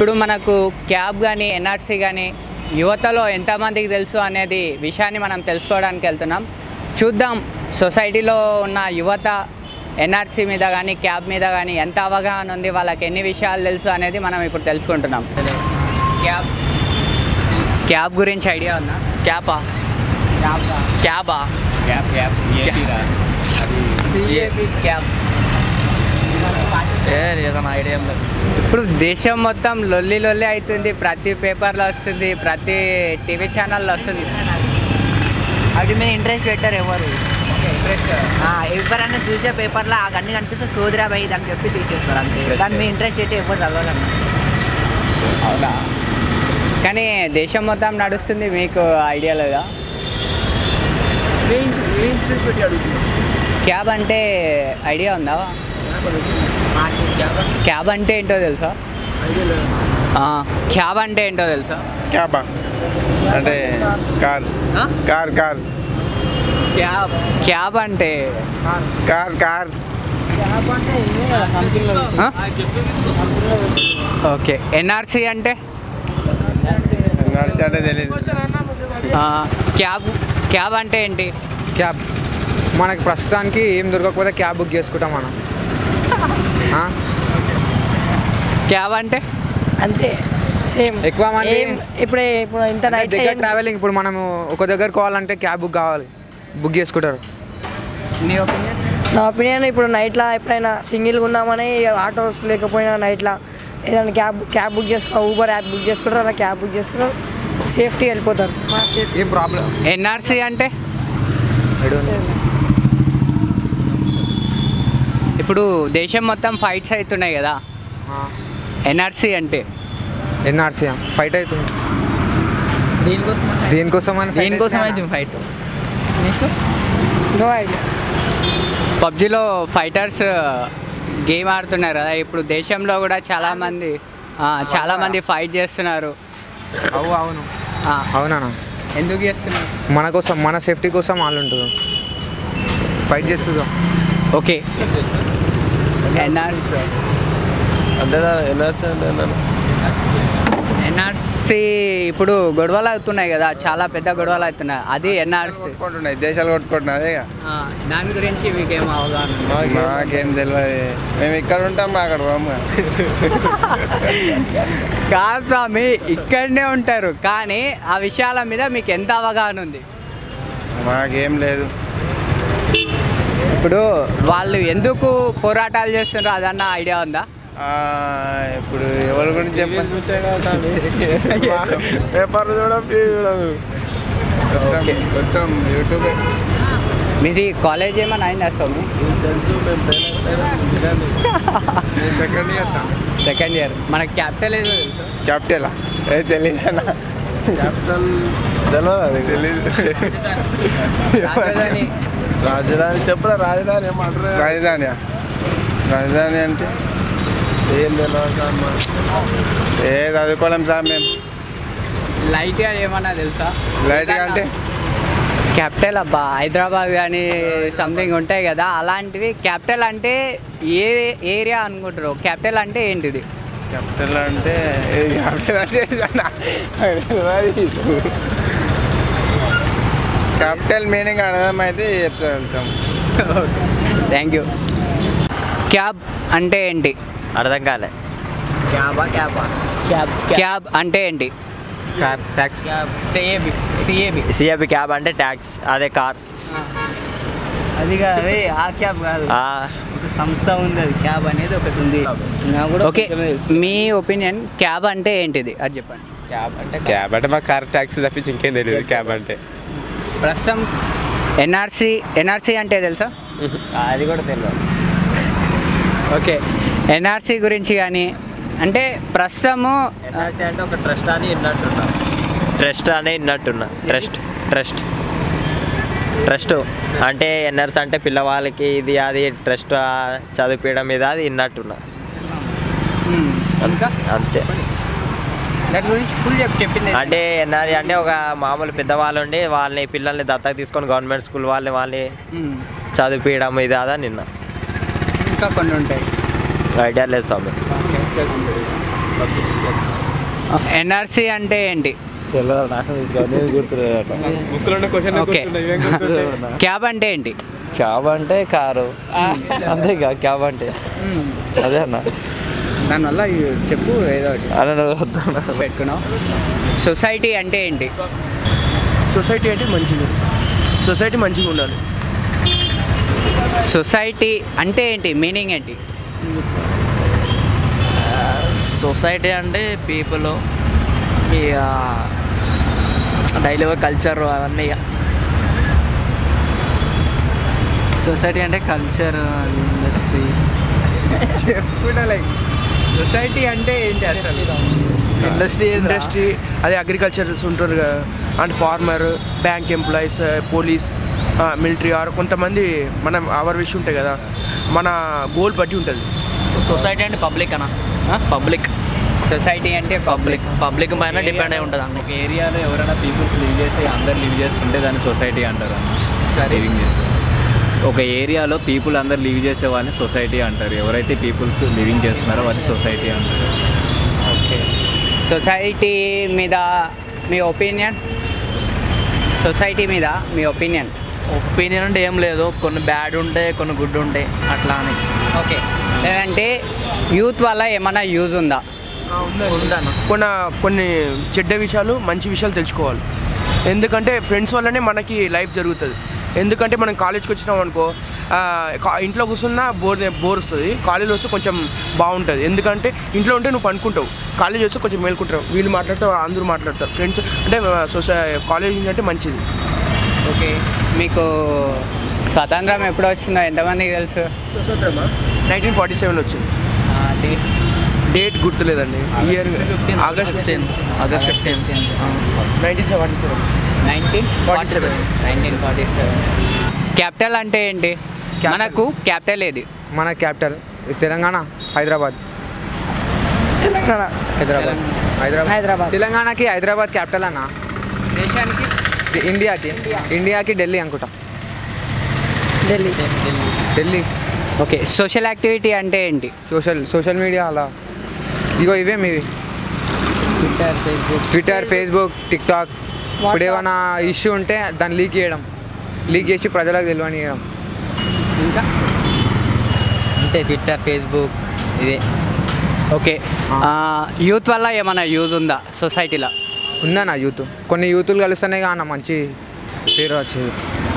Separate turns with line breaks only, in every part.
ఇప్పుడు మనకు క్యాబ్ కానీ ఎన్ఆర్సీ కానీ యువతలో ఎంతమందికి తెలుసు అనేది విషయాన్ని మనం తెలుసుకోవడానికి వెళ్తున్నాం చూద్దాం సొసైటీలో ఉన్న యువత ఎన్ఆర్సీ మీద కానీ క్యాబ్ మీద కానీ ఎంత అవగాహన ఉంది వాళ్ళకి ఎన్ని విషయాలు తెలుసు అనేది మనం ఇప్పుడు తెలుసుకుంటున్నాం క్యాబ్ క్యాబ్ గురించి ఐడియా ఉందా
క్యాపా
క్యాబ్
క్యాబా
క్యాప్ క్యాప్
బీజేపీ క్యాబ్
ఏ లేదన్న ఐడియా ఏం లేదు
ఇప్పుడు దేశం మొత్తం లొల్లి లొల్లి అవుతుంది ప్రతి పేపర్లో వస్తుంది ప్రతి టీవీ ఛానల్లో వస్తుంది
వాటి మీద ఇంట్రెస్ట్ పెట్టారు ఎవరు ఆ, ఎవరైనా చూసే పేపర్లో ఆ గన్ని కనిపిస్తే సోదరా భయ్ అని చెప్పి తీసేస్తారు అంతే దాని మీద ఇంట్రెస్ట్ పెట్టి ఎవరు చదవాలన్న
అవునా కానీ దేశం మొత్తం నడుస్తుంది మీకు ఐడియా లేదా క్యాబ్ అంటే ఐడియా ఉందా క్యాబ్ అంటే ఏంటో తెలుసా ఆ, క్యాబ్ అంటే ఏంటో తెలుసా
క్యాబా అంటే కార్
ఆ?
కార్ కార్
క్యాబ్ క్యాబ్ అంటే
కార్ కార్
ఆ? ఓకే ఎన్ఆర్సీ అంటే
నడిచి అంటే తెలియదు
ఆ, క్యాబ్ క్యాబ్ అంటే ఏంటి
క్యాబ్ మనకి ప్రస్తుతానికి ఏం దొరకకపోతే క్యాబ్ బుక్ చేసుకుంటాం మనం ఆ?
క్యాబ్ అంటే
అంతే సేమ్
ఎక్కువ మంది
ఏం ఇప్పుడు ఇప్పుడు ఇంత
అంటే
నైట్
దగ్గర ట్రావెలింగ్ ఇప్పుడు మనము ఒక దగ్గర కావాలంటే క్యాబ్ బుక్ కావాలి బుక్ చేసుకుంటారు
నీ ఒపీనియన్
నా ఒపీనియన్ ఇప్పుడు నైట్లో ఎప్పుడైనా సింగిల్గా ఉన్నామని ఆటోస్ లేకపోయినా నైట్లో ఏదైనా క్యాబ్ క్యాబ్ బుక్ చేసుకో ఊబర్ యాప్ బుక్ చేసుకుంటారు అలా క్యాబ్ బుక్ చేసుకుంటారు సేఫ్టీ వెళ్ళిపోతారు సేఫ్టీ
ఏం ప్రాబ్లం
ఎన్ఆర్సీ అంటే ఇప్పుడు దేశం మొత్తం ఫైట్స్ అవుతున్నాయి కదా ఎన్ఆర్సీ అంటే
ఎన్ఆర్సీ ఫైట్ అవుతుంది దేనికోసం అని fight
దేనికోసం
అవుతుంది
అయితే ఫైట్
నో ఐడియా
పబ్జిలో ఫైటర్స్ గేమ్ ఆడుతున్నారు కదా ఇప్పుడు దేశంలో కూడా చాలా మంది ఆ, చాలా మంది ఫైట్ చేస్తున్నారు
అవు అవును
ఆ,
అవునా
ఎందుకు చేస్తున్నారు
మన కోసం మన సేఫ్టీ కోసం వాళ్ళు ఉంటుంది ఫైట్ చేస్తుందా
ఓకే ఎన్ఆర్సీ
అంటే ఎన్ఆర్సీ అంటే
ఎన్ఆర్సీ ఇప్పుడు గొడవలు అవుతున్నాయి కదా చాలా పెద్ద గొడవలు అవుతున్నాయి అది ఎన్ఆర్సీ
కొట్టుకుంటున్నాయి దేశాలు కొట్టుకుంటున్నాయి అదే ఇక.
దాని గురించి మీకేం అవగాహన ఉంది?
మాకేం తెలియదు మేము ఇక్కడ ఉంటాం అక్కడ పోము
కాదు స్వామి ఇక్కడనే ఉంటారు కానీ ఆ విషయాల మీద మీకు ఎంత అవగాహన ఉంది
మాకేం లేదు
ఇప్పుడు వాళ్ళు ఎందుకు పోరాటాలు చేస్తున్నారు అదన్న ఐడియా ఉందా
ఆ, ఇప్పుడు ఎవరి గురించి చెప్పండి పేపర్ చూడం టీవీ చూడం మొత్తం మొత్తం యూట్యూబే
మీది కాలేజ్ ఏమైనా అయిందా స్వామి
సెకండ్ ఇయర్
సెకండ్ ఇయర్ మన క్యాపిటల్ ఏదో తెలుసా
క్యాపిటల్ ఏ తెలియదు క్యాపిటల్ తెలియదు తెలీదు
రాజధాని
రాజధాని చెప్పరా రాజధాని ఏమంటారు రాజధాని రాజధాని అంటే ఏం తెలియదు ఏ చదువుకోలేం సార్ మేము
లైట్గా ఏమన్నా తెలుసా
లైట్గా అంటే
క్యాపిటల్ అబ్బా హైదరాబాద్ కానీ సంథింగ్ ఉంటాయి కదా అలాంటివి క్యాపిటల్ అంటే ఏ ఏరియా అనుకుంటారు క్యాపిటల్ అంటే ఏంటిది
క్యాపిటల్ అంటే క్యాపిటల్ అంటే ఏంటన్నా? తెలియదు. క్యాపిటల్ మీనింగ్ అర్థమైతే చెప్తా వెళ్తాం
థ్యాంక్ యూ క్యాబ్ అంటే ఏంటి
అర్థం కాలే
క్యాబా క్యాబా
క్యాబ్ క్యాబ్ అంటే ఏంటి
cab tax
CAB CAB
CAB cab అంటే ట్యాక్స్ అదే కార్
అది కాదు ఆ క్యాబ్ కాదు
ఆ,
ఒక సంస్థ ఉంది అది క్యాబ్ అనేది ఒకటి ఉంది నాకు కూడా
ఓకే
కొంచెమే తెలుసు.
మీ ఒపీనియన్ క్యాబ్ అంటే ఏంటిది అది చెప్పండి
క్యాబ్ అంటే
క్యాబ్ అంటే మాకు కార్ ట్యాక్సీ తప్పించి ఇంకేం తెలియదు క్యాబ్ అంటే
ప్రస్తుతం ఎన్ఆర్సీ ఎన్ఆర్సీ అంటే తెలుసా
అది కూడా తెలియదు
ఓకే ఎన్ఆర్సీ గురించి కానీ అంటే ప్రస్తుతము
ఎన్ఆర్సీ అంటే ఒక ట్రస్ట్ అని విన్నట్టున్నా ట్రస్ట్ అని విన్నట్టున్నా ట్రస్ట్ ట్రస్ట్ ట్రస్ట్ అంటే ఎన్ఆర్సీ అంటే పిల్లవాళ్ళకి ఇది అది ట్రస్ట్ చదివించడం మీద అది విన్నట్టున్నా
మ్, ఇంకా
అంతే
దాని గురించి ఫుల్ చెప్పి చెప్పింది
అంటే ఎన్ఆర్ఈ అంటే ఒక మామూలు పెద్దవాళ్ళు ఉండి వాళ్ళని పిల్లల్ని దత్తత తీసుకొని గవర్నమెంట్ స్కూల్ వాళ్ళని వాళ్ళని
మ్,
చదివించడం ఇది అదా నిన్న
ఇంకా కొన్ని ఉంటాయి
ఐడియా లేదు స్వామి
ఎన్ఆర్సీ అంటే ఏంటి ఓకే క్యాబ్ అంటే ఏంటి
క్యాబ్ అంటే కారు అంతేగా క్యాబ్ అంటే అదే అన్న
దానివల్ల చెప్పు ఏదో ఒకటి
అన్న
పెట్టుకున్నావు సొసైటీ అంటే ఏంటి
సొసైటీ అంటే మంచిగా సొసైటీ మంచిగా ఉండాలి
సొసైటీ అంటే ఏంటి మీనింగ్ ఏంటి
సొసైటీ అంటే పీపుల్ ఇక డైలీ కల్చర్ అవన్నీ ఇక సొసైటీ అంటే కల్చర్ ఇండస్ట్రీ
చెప్పుకుంటా లైక్ సొసైటీ అంటే ఏంటి అసలు
ఇండస్ట్రీ ఇండస్ట్రీ అదే అగ్రికల్చర్స్ ఉంటారు కదా and farmer bank employees police military are కొంతమంది మన అవర్ విషయం ఉంటాయి కదా మన గోల్ బట్టి ఉంటుంది
సొసైటీ అంటే పబ్లిక్ అన్న పబ్లిక్
సొసైటీ అంటే
పబ్లిక్ పబ్లిక్ పైన డిపెండ్ అయి ఉంటుంది అన్న
ఒక ఏరియాలో ఎవరైనా పీపుల్స్ లివ్ చేసి అందరు లివ్ చేస్తుంటే దాన్ని సొసైటీ అంటారు లివింగ్ చేస్తారు ఒక ఏరియాలో పీపుల్ అందరు లివ్ చేసేవాడిని సొసైటీ అంటారు ఎవరైతే పీపుల్స్ లివింగ్ చేస్తున్నారో వారిని సొసైటీ అంటారు
ఓకే సొసైటీ మీద మీ ఒపీనియన్ సొసైటీ మీద మీ ఒపీనియన్
ఒపీనియన్ అంటే ఏం లేదు కొన్ని బ్యాడ్ ఉంటాయి కొన్ని గుడ్ ఉంటాయి అట్లా అని
ఓకే లేదంటే యూత్ వల్ల ఏమైనా యూజ్ ఉందా
ఉందన్న
కొన్ని కొన్ని చెడ్డ విషయాలు మంచి విషయాలు తెలుసుకోవాలి ఎందుకంటే ఫ్రెండ్స్ వల్లనే మనకి లైఫ్ జరుగుతుంది ఎందుకంటే మనం కాలేజ్కి వచ్చినాం అనుకో ఆ, కా- ఇంట్లో కూర్చున్నా బోర్ బోర్ వస్తుంది కాలేజ్లో వస్తే కొంచెం బాగుంటుంది ఎందుకంటే ఇంట్లో ఉంటే నువ్వు పనుకుంటావు కాలేజ్ వస్తే కొంచెం మేల్కుంటావు వీళ్ళు మాట్లాడతారు అందరూ మాట్లాడతారు ఫ్రెండ్స్ అంటే సొసై కాలేజ్ అంటే మంచిది
ఓకే మీకు స్వతంత్రం ఎప్పుడు వచ్చిందో ఎంతమందికి తెలుసు
స్వతంత్రమా నైన్టీన్ ఫార్టీ సెవెన్ వచ్చింది
డేట్
డేట్ గుర్తులేదండి year August
fifteen August fifteen
nineteen forty seven
nineteen forty seven nineteen forty seven capital అంటే ఏంటి మనకు క్యాపిటల్ ఏది
మన క్యాపిటల్ తెలంగాణ హైదరాబాద్
తెలంగాణ
హైదరాబాద్ హైదరాబాద్
హైదరాబాద్
తెలంగాణకి హైదరాబాద్ క్యాపిటల్ అన్న
దేశానికి
ఇండియాకి ఇండియాకి ఢిల్లీ అనుకుంటా
Delhi
Delhi
okay social activity అంటే ఏంటి
సోషల్ సోషల్ మీడియా అలా ఇగో ఇవే మీవి
Twitter Facebook
Twitter Facebook TikTok ఇప్పుడు ఏమైనా ఇష్యూ ఉంటే దాన్ని లీక్ చేయడం లీక్ చేసి ప్రజలకు తెలియనియడం
ఇంకా
అంతే ట్విట్టర్ ఫేస్బుక్ ఇదే
ఓకే యూత్ వల్ల ఏమైనా యూజ్ ఉందా సొసైటీలో
ఉందన్న యూత్ కొన్ని యూతులు కలుస్తేనే అన్న మంచి పేరు వచ్చేది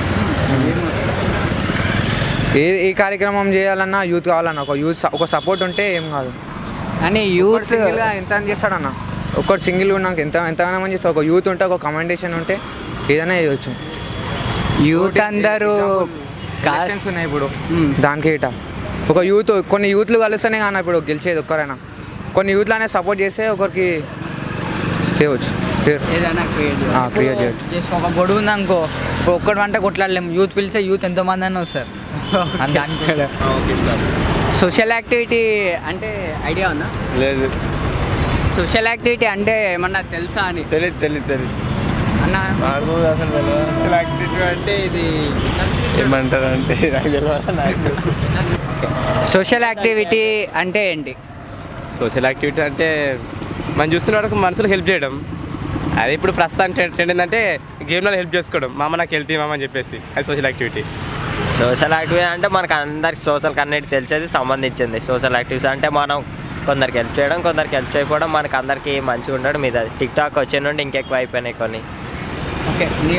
ఏ ఏ కార్యక్రమం చేయాలన్నా యూత్ కావాలన్న ఒక యూత్ ఒక సపోర్ట్ ఉంటే ఏం కాదు
అని
యూత్
యూత్
సింగిల్గా ఎంత అని చేస్తాడన్న ఒక్కడు సింగిల్ ఉన్నాక ఎంత ఎంతగానో మంది చేస్తాడు ఒక యూత్ ఉంటే ఒక కమెండేషన్ ఉంటే ఏదైనా చేయొచ్చు
యూత్ అందరూ
ఎలక్షన్స్ ఉన్నాయి ఇప్పుడు
మ్మ్.
దానికి ఇట ఒక యూత్ కొన్ని యూత్లు కలిస్తేనే కానీ ఇప్పుడు గెలిచేది ఒక్కరైనా కొన్ని యూత్లు అనేది సపోర్ట్ చేస్తే ఒకరికి చేయవచ్చు పేరు
ఏదైనా క్రియేట్
క్రియేట్ చేయొచ్చు
జస్ట్ ఒక గొడవ ఉందనుకో ఇప్పుడు ఒక్కటి వంట కొట్లాడలేము యూత్ పిలిస్తే యూత్ ఎంతో మంది అని వస్తారు దానికి
సోషల్ యాక్టివిటీ అంటే ఐడియా ఉందా
లేదు
సోషల్ యాక్టివిటీ అంటే ఏమన్నా తెలుసా అని
తెలియదు తెలియదు తెలియదు
అన్న
నాకు అసలు తెలియదు అసలు యాక్టివిటీ అంటే ఇది ఏమంటారు అంటే నాకు తెలియదు నాకు
సోషల్ యాక్టివిటీ అంటే ఏంటి
సోషల్ యాక్టివిటీ అంటే మనం చూస్తున్న వాళ్ళకి మనసులో హెల్ప్ చేయడం అది ఇప్పుడు ప్రస్తుతానికి ట్రెండ్ ఏంటంటే గేమ్లో హెల్ప్ చేసుకోవడం మా అమ్మ నాకు హెల్త్ ఇవ్వమని అని చెప్పేసి అది సోషల్ యాక్టివిటీ
సోషల్ యాక్టివిటీ అంటే మనకు అందరికి సోషల్ కన్నెక్ట్ తెలిసేది సంబంధించింది సోషల్ యాక్టివిటీస్ అంటే మనం కొందరికి హెల్ప్ చేయడం కొందరికి హెల్ప్ చేయకపోవడం మనకు అందరికీ మంచిగా ఉండడం మీద టిక్ టాక్ వచ్చే నుండి ఇంకెక్కువ అయిపోయినాయి కొన్ని
ఓకే నీ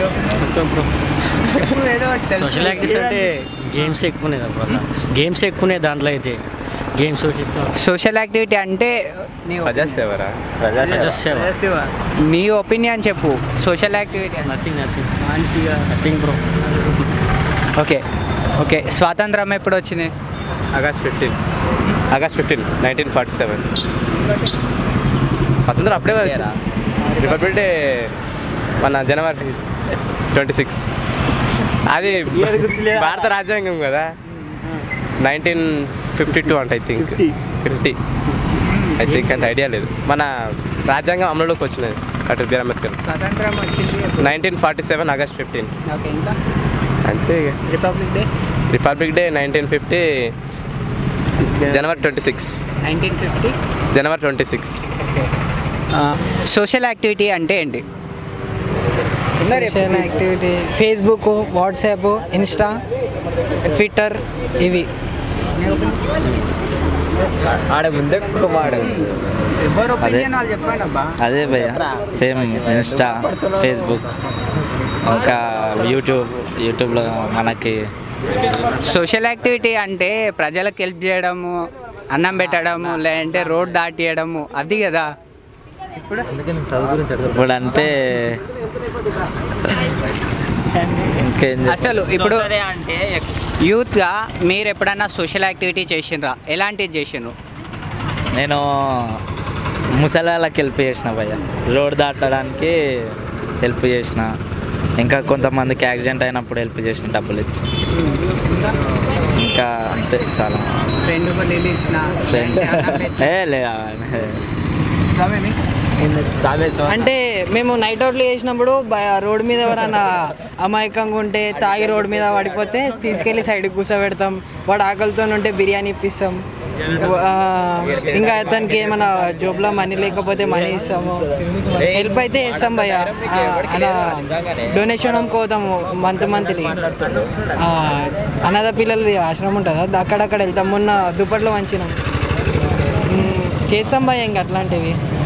ఏదో ఒకటి తెలుసు.
సోషల్ యాక్టివిటీస్ అంటే గేమ్స్ ఎక్కువనే దాంట్లో గేమ్స్ ఎక్కువనే దాంట్లో అయితే గేమ్స్
సోషల్ యాక్టివిటీ అంటే నీ
ప్రజాసేవరా
ప్రజాసేవ
నీ ఒపీనియన్ చెప్పు social activity
nothing nothing nothing bro
okay okay స్వాతంత్రం ఎప్పుడు వచ్చింది
August fifteen August fifteen nineteen forty seven స్వతంత్రం అప్పుడే వచ్చింది రిపబ్లిక్ డే మన జనవరి ట్వంటీ సిక్స్ అది భారత రాజ్యాంగం కదా నైన్టీన్ ఫిఫ్టీ టూ అంటే I think fifty I think అంత ఐడియా లేదు మన రాజ్యాంగం అమలులోకి వచ్చినది డాక్టర్ బిఆర్ అంబేద్కర్
స్వాతంత్రం వచ్చింది
nineteen forty seven August fifteen
okay ఇంకా
అంతే ఇక.
Republic day
republic day nineteen fifty జనవరి ట్వంటీ సిక్స్
నైన్టీన్ ఫిఫ్టీ
జనవరి ట్వంటీ సిక్స్
సోషల్ యాక్టివిటీ అంటే ఏంటి
social activity Facebook WhatsApp Insta Twitter ఇవి
ఆడ ముందే మాడు
ఎవరు
అదే.
ఒపీనియన్ వాళ్ళు చెప్పండి అబ్బా
అదే భయ్య సేమ్ ఇన్స్టా ఫేస్బుక్ ఇంకా యూట్యూబ్ యూట్యూబ్లో మనకి
సోషల్ యాక్టివిటీ అంటే ప్రజలకు హెల్ప్ చేయడము అన్నం పెట్టడము లేదంటే రోడ్ దాటియడము అది కదా
ఇప్పుడు అంటే ఇంకేం చెప్-
అసలు ఇప్పుడు యూత్గా మీరు ఎప్పుడన్నా సోషల్ యాక్టివిటీ చేసిండ్రా ఎలాంటిది చేసిండ్రు
నేను ముసలి వాళ్ళకి హెల్ప్ చేసిన భయ్య రోడ్ దాటడానికి హెల్ప్ చేసిన ఇంకా కొంతమందికి యాక్సిడెంట్ అయినప్పుడు హెల్ప్ చేసిన డబ్బులు ఇచ్చి ఇంకా అంతే చాలా
ఫ్రెండ్
ఫ్రెండ్స్ ఏ లేదా
అంటే మేము నైట్ అవుట్లు చేసినప్పుడు బ- రోడ్ మీద ఎవరైనా అమాయకంగా ఉంటే తాగి రోడ్ మీద పడిపోతే తీసుకెళ్ళి సైడ్కి కూర్చోబెడతాం వాడు ఆకలితో ఉంటే బిర్యానీ ఇప్పిస్తాం ఆ, ఇంకా అతనికి ఏమైనా జోబులో మనీ లేకపోతే మనీ ఇస్తాము హెల్ప్ అయితే చేస్తాం భయ్య ఆ, అలా డొనేషన్ అమ్ముకోతాము మంత్ మంత్లీ అనాథ పిల్లలది ఆశ్రమం ఉంటుందా అక్కడక్కడ వెళ్తాం మొన్న దుప్పట్లో వంచినాం ఉమ్, చేస్తాం భయ్య ఇంకా అట్లాంటివి